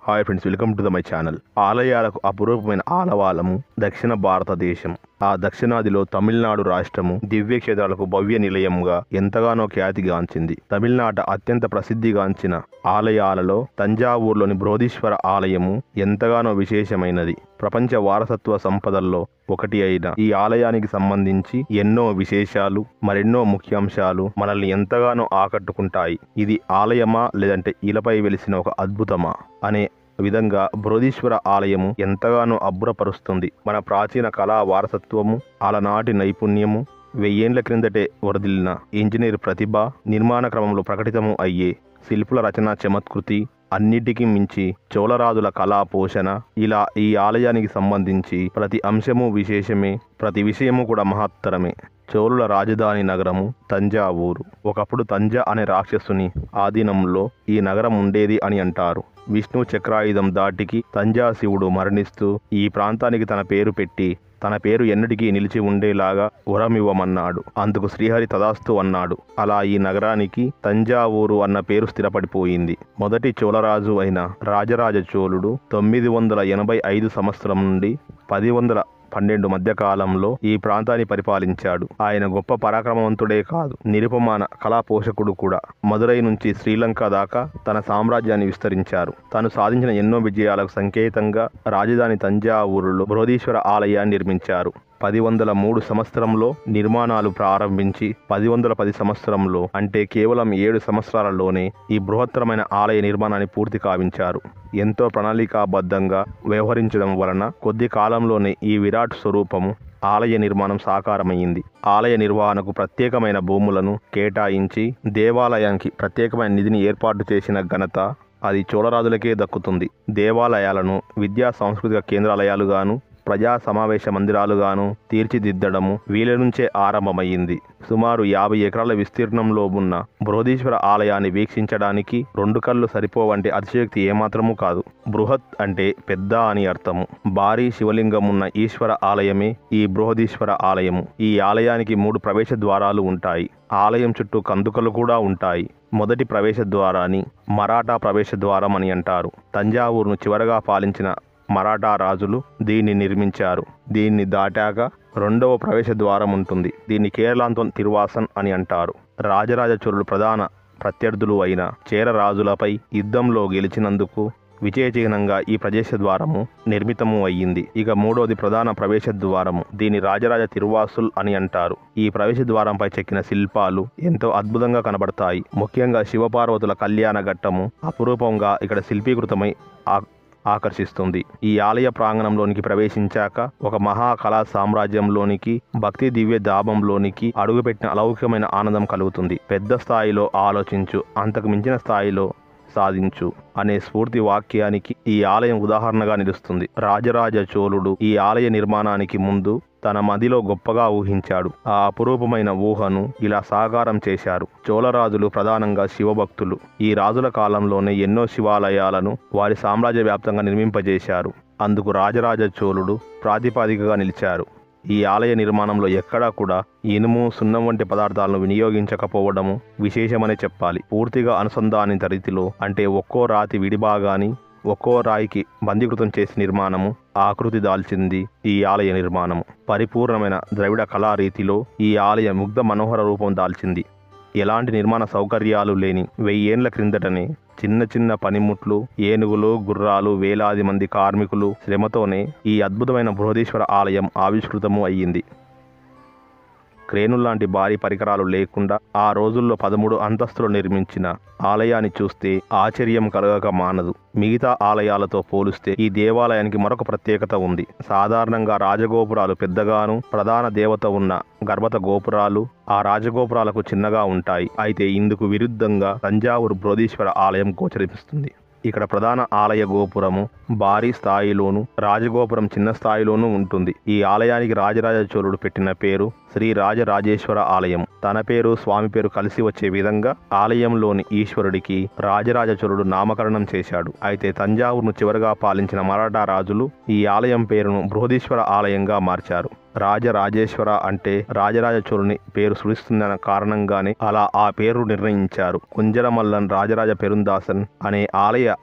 hi friends welcome to the my channel ఆలయాలకు అపురూపమైన ఆలవాలము దక్షిణ భారతదేశం ఆ దక్షిణాదిలో తమిళనాడు రాష్ట్రము దివ్య క్షేత్రాలకు భవ్య నిలయంగా ఎంతగానో ఖ్యాతిగాంచింది తమిళనాట అత్యంత ప్రసిద్ధిగాంచిన ఆలయాలలో తంజావూరులోని బృహదీశ్వర ఆలయము ఎంతగానో విశేషమైనది ప్రపంచ వారసత్వ సంపదల్లో ఒకటి అయిన ఈ ఆలయానికి సంబంధించి ఎన్నో విశేషాలు మరెన్నో ముఖ్యాంశాలు మనల్ని ఎంతగానో ఆకట్టుకుంటాయి ఇది ఆలయమా లేదంటే ఇలపై వెలిసిన ఒక అద్భుతమా అనే విధంగా బృహదీశ్వర ఆలయము ఎంతగానో అబ్బురపరుస్తుంది మన ప్రాచీన కళా వారసత్వము అలనాటి నైపుణ్యము వెయ్యేండ్ల క్రిందటే వరదిల్లిన ఇంజనీర్ ప్రతిభ నిర్మాణ క్రమంలో ప్రకటితము అయ్యే శిల్పుల రచన చమత్కృతి అన్నిటికీ మించి చోళరాజుల కళా పోషణ ఇలా ఈ ఆలయానికి సంబంధించి ప్రతి అంశము విశేషమే ప్రతి విషయము కూడా మహత్తరమే చోళుల రాజధాని నగరము తంజావూరు ఒకప్పుడు తంజ అనే రాక్షసుని ఆధీనంలో ఈ నగరం ఉండేది అని అంటారు విష్ణు చక్రాయుధం దాటికి తంజా శివుడు మరణిస్తూ ఈ ప్రాంతానికి తన పేరు పెట్టి తన పేరు ఎన్నటికీ నిలిచి ఉండేలాగా వరమివ్వమన్నాడు అందుకు శ్రీహరి తదాస్తు అన్నాడు అలా ఈ నగరానికి తంజావూరు అన్న పేరు స్థిరపడిపోయింది మొదటి చోళరాజు అయిన రాజరాజ చోళుడు తొమ్మిది వందల ఎనభై ఐదు సంవత్సరం నుండి పది వందల పన్నెండు మధ్య కాలంలో ఈ ప్రాంతాన్ని పరిపాలించాడు ఆయన గొప్ప పరాక్రమవంతుడే కాదు నిరుపమాన కళా పోషకుడు కూడా మదురై నుంచి శ్రీలంక దాకా తన సామ్రాజ్యాన్ని విస్తరించారు తాను సాధించిన ఎన్నో విజయాలకు సంకేతంగా రాజధాని తంజావూరులో బృహదీశ్వర ఆలయాన్ని నిర్మించారు పది వందల మూడు సంవత్సరంలో నిర్మాణాలు ప్రారంభించి పది వందల పది సంవత్సరంలో అంటే కేవలం ఏడు సంవత్సరాలలోనే ఈ బృహత్తరమైన ఆలయ నిర్మాణాన్ని పూర్తి కావించారు ఎంతో ప్రణాళికాబద్ధంగా వ్యవహరించడం వలన కొద్ది కాలంలోనే ఈ విరాట్ స్వరూపము ఆలయ నిర్మాణం సాకారమైంది ఆలయ నిర్వహణకు ప్రత్యేకమైన భూములను కేటాయించి దేవాలయానికి ప్రత్యేకమైన నిధిని ఏర్పాటు చేసిన ఘనత అది చోళరాజులకే దక్కుతుంది దేవాలయాలను విద్యా సాంస్కృతిక కేంద్రాలయాలుగాను ప్రజా సమావేశ మందిరాలుగాను తీర్చిదిద్దడము వీళ్ళ నుంచే ఆరంభమయ్యింది సుమారు యాభై ఎకరాల విస్తీర్ణంలో ఉన్న బృహదీశ్వర ఆలయాన్ని వీక్షించడానికి రెండు కళ్ళు సరిపోవంటే అతిశయోక్తి ఏమాత్రము కాదు బృహత్ అంటే పెద్ద అని అర్థము భారీ శివలింగం ఉన్న ఈశ్వర ఆలయమే ఈ బృహదీశ్వర ఆలయము ఈ ఆలయానికి మూడు ప్రవేశ ద్వారాలు ఉంటాయి ఆలయం చుట్టూ కందుకలు కూడా ఉంటాయి మొదటి ప్రవేశ ద్వారాన్ని మరాఠా ప్రవేశ ద్వారం అని అంటారు తంజావూరును చివరగా పాలించిన మరాఠా రాజులు దీన్ని నిర్మించారు దీన్ని దాటాక రెండవ ప్రవేశ ద్వారం ఉంటుంది దీన్ని కేరళాంతం తిరువాసన్ అని అంటారు రాజరాజ చోళుడు ప్రధాన ప్రత్యర్థులు అయిన చేర రాజులపై యుద్ధంలో గెలిచినందుకు విజయ చిహ్నంగా ఈ ప్రవేశ ద్వారము నిర్మితము అయ్యింది ఇక మూడోది ప్రధాన ప్రవేశ ద్వారము దీని రాజరాజ తిరువాసుల్ అని అంటారు ఈ ప్రవేశ ద్వారంపై చెక్కిన శిల్పాలు ఎంతో అద్భుతంగా కనబడతాయి ముఖ్యంగా శివపార్వతుల కళ్యాణ ఘట్టము అపురూపంగా ఇక్కడ శిల్పీకృతమై ఆ- ఆకర్షిస్తుంది ఈ ఆలయ ప్రాంగణంలోనికి ప్రవేశించాక ఒక మహా కళా సామ్రాజ్యంలోనికి భక్తి దివ్య దాబంలోనికి అడుగుపెట్టిన అలౌకికమైన ఆనందం కలుగుతుంది పెద్ద స్థాయిలో ఆలోచించు అంతకు మించిన స్థాయిలో సాధించు అనే స్ఫూర్తి వాక్యానికి ఈ ఆలయం ఉదాహరణగా నిలుస్తుంది రాజరాజ చోళుడు ఈ ఆలయ నిర్మాణానికి ముందు తన మదిలో గొప్పగా ఊహించాడు ఆ అపురూపమైన ఊహను ఇలా సాకారం చేశారు చోళరాజులు ప్రధానంగా శివభక్తులు ఈ రాజుల కాలంలోనే ఎన్నో శివాలయాలను వారి సామ్రాజ్య వ్యాప్తంగా నిర్మింపజేశారు అందుకు రాజరాజ చోళుడు ప్రాతిపాదికగా నిలిచారు ఈ ఆలయ నిర్మాణంలో ఎక్కడా కూడా ఇనుము సున్నం వంటి పదార్థాలను వినియోగించకపోవడము విశేషమనే చెప్పాలి పూర్తిగా అనుసంధానిత రీతిలో అంటే ఒక్కో రాతి విడిభాగాని ఒక్కో రాయికి బందీకృతం చేసి నిర్మాణము ఆకృతి దాల్చింది ఈ ఆలయ నిర్మాణము పరిపూర్ణమైన ద్రవిడ కళా రీతిలో ఈ ఆలయ ముగ్ధ మనోహర రూపం దాల్చింది ఎలాంటి నిర్మాణ సౌకర్యాలు లేని వెయ్యేండ్ల క్రిందటనే చిన్న చిన్న పనిముట్లు ఏనుగులు గుర్రాలు వేలాది మంది కార్మికులు శ్రమతోనే ఈ అద్భుతమైన బృహదీశ్వర ఆలయం ఆవిష్కృతము అయ్యింది క్రేనుల్లాంటి భారీ పరికరాలు లేకుండా ఆ రోజుల్లో పదమూడు అంతస్తులు నిర్మించిన ఆలయాన్ని చూస్తే ఆశ్చర్యం కలగక మానదు మిగతా ఆలయాలతో పోలిస్తే ఈ దేవాలయానికి మరొక ప్రత్యేకత ఉంది సాధారణంగా రాజగోపురాలు పెద్దగాను ప్రధాన దేవత ఉన్న గర్భత గోపురాలు ఆ రాజగోపురాలకు చిన్నగా ఉంటాయి అయితే ఇందుకు విరుద్ధంగా తంజావూరు బృహదీశ్వర ఆలయం గోచరిస్తుంది ఇక్కడ ప్రధాన ఆలయ గోపురము భారీ స్థాయిలోను రాజగోపురం చిన్న స్థాయిలోనూ ఉంటుంది ఈ ఆలయానికి రాజరాజ చోళుడు పెట్టిన పేరు శ్రీ రాజరాజేశ్వర ఆలయం తన పేరు స్వామి పేరు కలిసి వచ్చే విధంగా ఆలయంలోని ఈశ్వరుడికి రాజరాజ చోళుడు నామకరణం చేశాడు అయితే తంజావూరును చివరగా పాలించిన మరాఠా రాజులు ఈ ఆలయం పేరును బృహదీశ్వర ఆలయంగా మార్చారు రాజరాజేశ్వర అంటే రాజరాజ చోళుని పేరు సుడిస్తుందన్న కారణంగానే అలా ఆ పేరు నిర్ణయించారు కుంజరమల్లన్ రాజరాజ పెరుందాసన్ అనే ఆలయ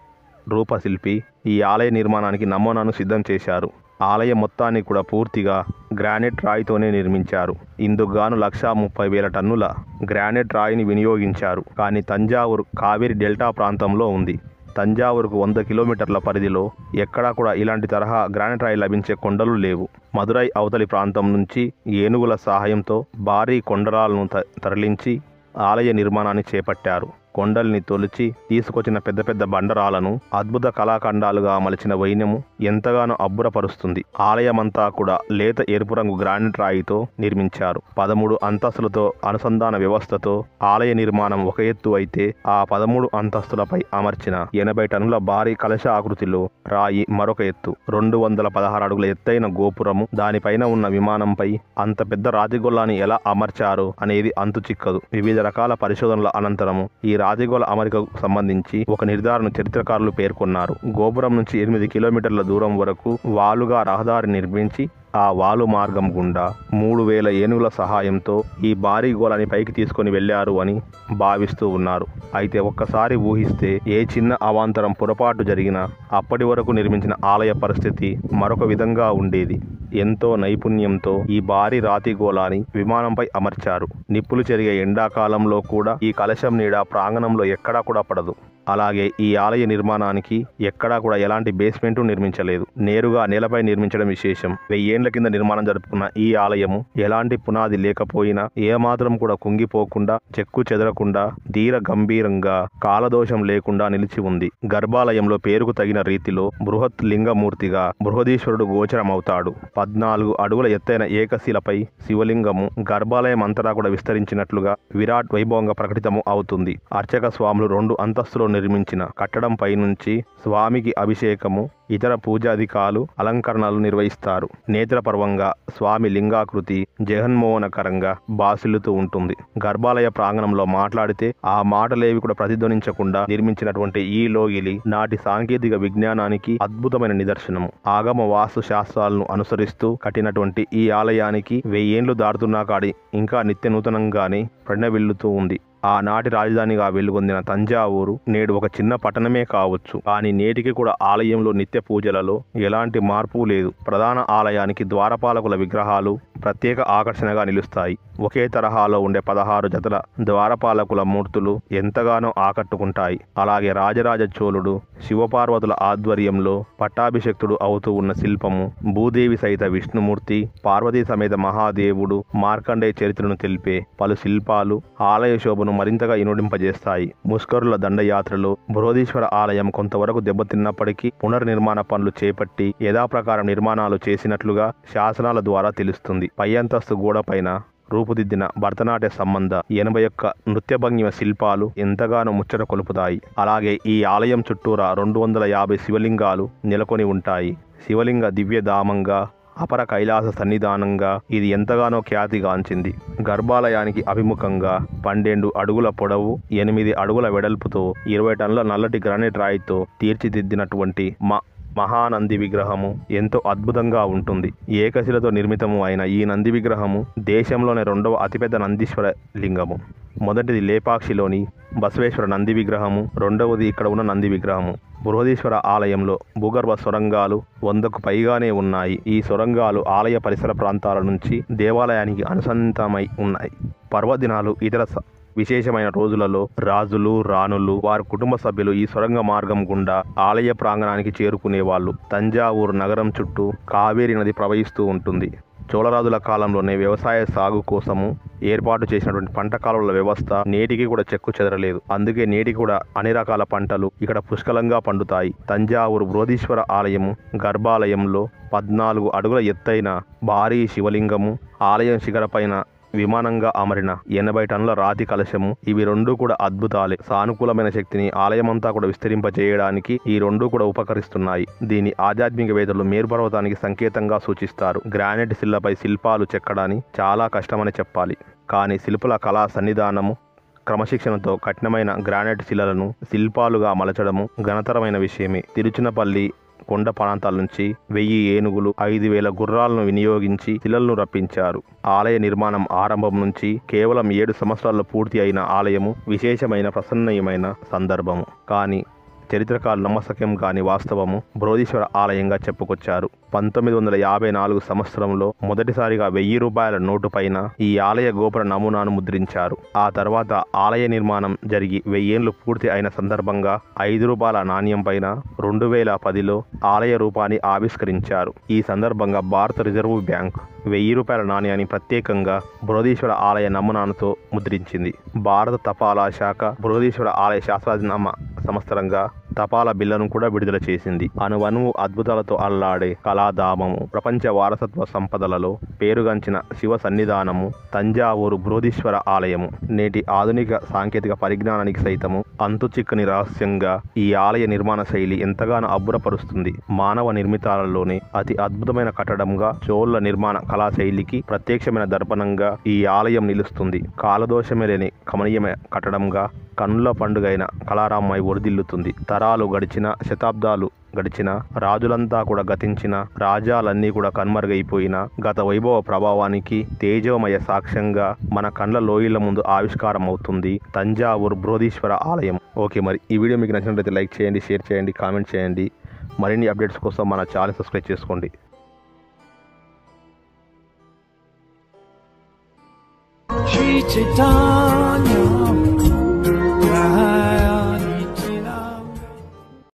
రూపశిల్పి ఈ ఆలయ నిర్మాణానికి నమూనాను సిద్ధం చేశారు ఆలయం మొత్తాన్ని కూడా పూర్తిగా గ్రానైట్ రాయితోనే నిర్మించారు ఇందుకు గాను లక్షా ముప్పై వేల టన్నుల గ్రానైట్ రాయిని వినియోగించారు కానీ తంజావూరు కావేరి డెల్టా ప్రాంతంలో ఉంది తంజావూరుకు వంద కిలోమీటర్ల పరిధిలో ఎక్కడా కూడా ఇలాంటి తరహా గ్రానైట్ రాయి లభించే కొండలు లేవు మదురై అవతలి ప్రాంతం నుంచి ఏనుగుల సహాయంతో భారీ కొండరాలను త- తరలించి ఆలయ నిర్మాణాన్ని చేపట్టారు కొండల్ని తొలిచి తీసుకొచ్చిన పెద్ద పెద్ద బండరాలను అద్భుత కళాఖండాలుగా మలిచిన వైన్యము ఎంతగానో అబ్బురపరుస్తుంది ఆలయమంతా కూడా లేత ఎరుపు రంగు గ్రానైట్ రాయితో నిర్మించారు పదమూడు అంతస్తులతో అనుసంధాన వ్యవస్థతో ఆలయ నిర్మాణం ఒక ఎత్తు అయితే ఆ పదమూడు అంతస్తులపై అమర్చిన ఎనభై టన్నుల భారీ కలశ ఆకృతిలో రాయి మరొక ఎత్తు రెండు వందల పదహారు అడుగుల ఎత్తైన గోపురము దానిపైన ఉన్న విమానంపై అంత పెద్ద రాతిగొల్లాన్ని ఎలా అమర్చారు అనేది అంతు చిక్కదు వివిధ రకాల పరిశోధనల అనంతరము ఈ రాతిగోళ అమరికకు సంబంధించి ఒక నిర్ధారణ చరిత్రకారులు పేర్కొన్నారు గోపురం నుంచి ఎనిమిది కిలోమీటర్ల దూరం వరకు వాలుగా రహదారి నిర్మించి ఆ వాలు మార్గం గుండా మూడు వేల ఏనుగుల సహాయంతో ఈ భారీ గోళాన్ని పైకి తీసుకొని వెళ్లారు అని భావిస్తూ ఉన్నారు అయితే ఒక్కసారి ఊహిస్తే ఏ చిన్న అవాంతరం పొరపాటు జరిగినా అప్పటి వరకు నిర్మించిన ఆలయ పరిస్థితి మరొక విధంగా ఉండేది ఎంతో నైపుణ్యంతో ఈ భారీ రాతి గోళాన్ని విమానంపై అమర్చారు నిప్పులు చెరిగే ఎండాకాలంలో కూడా ఈ కలశం నీడ ప్రాంగణంలో ఎక్కడా కూడా పడదు అలాగే ఈ ఆలయ నిర్మాణానికి ఎక్కడా కూడా ఎలాంటి బేస్మెంట్ నిర్మించలేదు నేరుగా నేలపై నిర్మించడం విశేషం వెయ్యేండ్ల కింద నిర్మాణం జరుపుకున్న ఈ ఆలయము ఎలాంటి పునాది లేకపోయినా ఏమాత్రం కూడా కుంగిపోకుండా చెక్కు చెదరకుండా ధీర గంభీరంగా కాలదోషం లేకుండా నిలిచి ఉంది గర్భాలయంలో పేరుకు తగిన రీతిలో బృహత్ లింగమూర్తిగా బృహదీశ్వరుడు గోచరమవుతాడు పద్నాలుగు అడుగుల ఎత్తైన ఏకశిలపై శివలింగము గర్భాలయం అంతటా కూడా విస్తరించినట్లుగా విరాట్ వైభవంగా ప్రకటితము అవుతుంది అర్చక స్వాములు రెండు అంతస్తులో నిర్మించిన కట్టడం పైనుంచి స్వామికి అభిషేకము ఇతర పూజాధికాలు అలంకరణలు నిర్వహిస్తారు నేత్రపర్వంగా స్వామి లింగాకృతి జగన్మోహనకరంగా బాసిల్లుతూ ఉంటుంది గర్భాలయ ప్రాంగణంలో మాట్లాడితే ఆ మాటలేవి కూడా ప్రతిధ్వనించకుండా నిర్మించినటువంటి ఈ లోగిలి నాటి సాంకేతిక విజ్ఞానానికి అద్భుతమైన నిదర్శనము ఆగమ వాస్తు శాస్త్రాలను అనుసరిస్తూ కట్టినటువంటి ఈ ఆలయానికి వెయ్యేండ్లు దాటుతున్నా కాడి ఇంకా నిత్య నూతనంగానే ప్రణవిల్లుతూ ఉంది ఆనాటి రాజధానిగా వెలుగొందిన తంజావూరు నేడు ఒక చిన్న పట్టణమే కావచ్చు కానీ నేటికి కూడా ఆలయంలో నిత్య పూజలలో ఎలాంటి మార్పు లేదు ప్రధాన ఆలయానికి ద్వారపాలకుల విగ్రహాలు ప్రత్యేక ఆకర్షణగా నిలుస్తాయి ఒకే తరహాలో ఉండే పదహారు జతల ద్వారపాలకుల మూర్తులు ఎంతగానో ఆకట్టుకుంటాయి అలాగే రాజరాజ చోళుడు శివపార్వతుల ఆధ్వర్యంలో పట్టాభిషక్తుడు అవుతూ ఉన్న శిల్పము భూదేవి సహిత విష్ణుమూర్తి పార్వతీ సమేత మహాదేవుడు మార్కండేయ చరిత్రను తెలిపే పలు శిల్పాలు ఆలయ శోభను మరింతగా ఇనుడింపజేస్తాయి ముష్కరుల దండయాత్రలో బృహదీశ్వర ఆలయం కొంతవరకు దెబ్బతిన్నప్పటికీ పునర్నిర్మాణ పనులు చేపట్టి యథాప్రకారం నిర్మాణాలు చేసినట్లుగా శాసనాల ద్వారా తెలుస్తుంది పై అంతస్తు గోడపైన రూపుదిద్దిన భరతనాట్య సంబంధ ఎనభై ఒక్క నృత్యభంగిమ శిల్పాలు ఎంతగానో ముచ్చట కొలుపుతాయి అలాగే ఈ ఆలయం చుట్టూరా రెండు వందల యాభై శివలింగాలు నెలకొని ఉంటాయి శివలింగ దివ్యధామంగా అపర కైలాస సన్నిధానంగా ఇది ఎంతగానో ఖ్యాతిగాంచింది గర్భాలయానికి అభిముఖంగా పన్నెండు అడుగుల పొడవు ఎనిమిది అడుగుల వెడల్పుతో ఇరవై టన్నుల నల్లటి గ్రానైట్ రాయితో తీర్చిదిద్దినటువంటి మా మహానంది విగ్రహము ఎంతో అద్భుతంగా ఉంటుంది ఏకశిలతో నిర్మితము అయిన ఈ నంది విగ్రహము దేశంలోనే రెండవ అతిపెద్ద నందీశ్వర లింగము మొదటిది లేపాక్షిలోని బసవేశ్వర నంది విగ్రహము రెండవది ఇక్కడ ఉన్న నంది విగ్రహము బృహదీశ్వర ఆలయంలో భూగర్భ సొరంగాలు వందకు పైగానే ఉన్నాయి ఈ సొరంగాలు ఆలయ పరిసర ప్రాంతాల నుంచి దేవాలయానికి అనుసంధానమై ఉన్నాయి పర్వదినాలు ఇతర స- విశేషమైన రోజులలో రాజులు రాణులు వారి కుటుంబ సభ్యులు ఈ సొరంగ మార్గం గుండా ఆలయ ప్రాంగణానికి చేరుకునేవాళ్ళు తంజావూరు నగరం చుట్టూ కావేరి నది ప్రవహిస్తూ ఉంటుంది చోళరాజుల కాలంలోనే వ్యవసాయ సాగు కోసము ఏర్పాటు చేసినటువంటి పంట కాలువల వ్యవస్థ నేటికి కూడా చెక్కు చెదరలేదు అందుకే నేటికి కూడా అన్ని రకాల పంటలు ఇక్కడ పుష్కలంగా పండుతాయి తంజావూరు బృహదీశ్వర ఆలయము గర్భాలయంలో పద్నాలుగు అడుగుల ఎత్తైన భారీ శివలింగము ఆలయం శిఖరపైన విమానంగా అమరిన ఎనభై టన్నుల రాతి కలశము ఇవి రెండు కూడా అద్భుతాలే సానుకూలమైన శక్తిని ఆలయమంతా కూడా విస్తరింపజేయడానికి ఈ రెండు కూడా ఉపకరిస్తున్నాయి దీని ఆధ్యాత్మిక వేదలు మేరుపర్వతానికి సంకేతంగా సూచిస్తారు గ్రానైట్ శిలపై శిల్పాలు చెక్కడాన్ని చాలా కష్టమని చెప్పాలి కానీ శిల్పుల కళా సన్నిధానము క్రమశిక్షణతో కఠినమైన గ్రానైట్ శిలలను శిల్పాలుగా మలచడము ఘనతరమైన విషయమే తిరుచునపల్లి కొండ ప్రాంతాల నుంచి వెయ్యి ఏనుగులు ఐదు వేల గుర్రాలను వినియోగించి శిలలను రప్పించారు ఆలయ నిర్మాణం ఆరంభం నుంచి కేవలం ఏడు సంవత్సరాల్లో పూర్తి అయిన ఆలయము విశేషమైన ప్రసన్నయమైన సందర్భము కానీ చరిత్రకారులు నమ్మసక్యం కాని వాస్తవము బృహదీశ్వర ఆలయంగా చెప్పుకొచ్చారు పంతొమ్మిది వందల యాభై నాలుగు సంవత్సరంలో మొదటిసారిగా వెయ్యి రూపాయల నోటు పైన ఈ ఆలయ గోపుర నమూనాను ముద్రించారు ఆ తర్వాత ఆలయ నిర్మాణం జరిగి వెయ్యేళ్లు పూర్తి అయిన సందర్భంగా ఐదు రూపాయల నాణ్యం పైన రెండు వేల పదిలో ఆలయ రూపాన్ని ఆవిష్కరించారు ఈ సందర్భంగా భారత రిజర్వ్ బ్యాంక్ వెయ్యి రూపాయల నాణ్యాన్ని ప్రత్యేకంగా బృహదీశ్వర ఆలయ నమూనాతో ముద్రించింది భారత తపాలా శాఖ బృహదీశ్వర ఆలయ శాస్త్రనామ సంవత్సరంగా తపాలా బిల్లను కూడా విడుదల చేసింది అనువనువు అద్భుతాలతో అల్లాడే కళాధామము ప్రపంచ వారసత్వ సంపదలలో పేరుగాంచిన శివ సన్నిధానము తంజావూరు బృహదీశ్వర ఆలయము నేటి ఆధునిక సాంకేతిక పరిజ్ఞానానికి సైతము అంతు చిక్కని రహస్యంగా ఈ ఆలయ నిర్మాణ శైలి ఎంతగానో అబ్బురపరుస్తుంది మానవ నిర్మితాలలోనే అతి అద్భుతమైన కట్టడంగా చోళ నిర్మాణ కళా శైలికి ప్రత్యక్షమైన దర్పణంగా ఈ ఆలయం నిలుస్తుంది కాలదోషమే లేని కమనీయమైన కట్టడంగా కన్నుల పండుగైన కళారామై ఒడిదిల్లుతుంది తరాలు గడిచిన శతాబ్దాలు గడిచిన రాజులంతా కూడా గతించిన రాజాలన్నీ కూడా కన్మరుగైపోయిన గత వైభవ ప్రభావానికి తేజోమయ సాక్ష్యంగా మన కండ్ల లోయల ముందు ఆవిష్కారం అవుతుంది తంజావూరు బృహదీశ్వర ఆలయం ఓకే మరి ఈ వీడియో మీకు నచ్చినట్లయితే లైక్ చేయండి షేర్ చేయండి కామెంట్ చేయండి మరిన్ని అప్డేట్స్ కోసం మన ఛానల్ సబ్స్క్రైబ్ చేసుకోండి Shri Chaitanya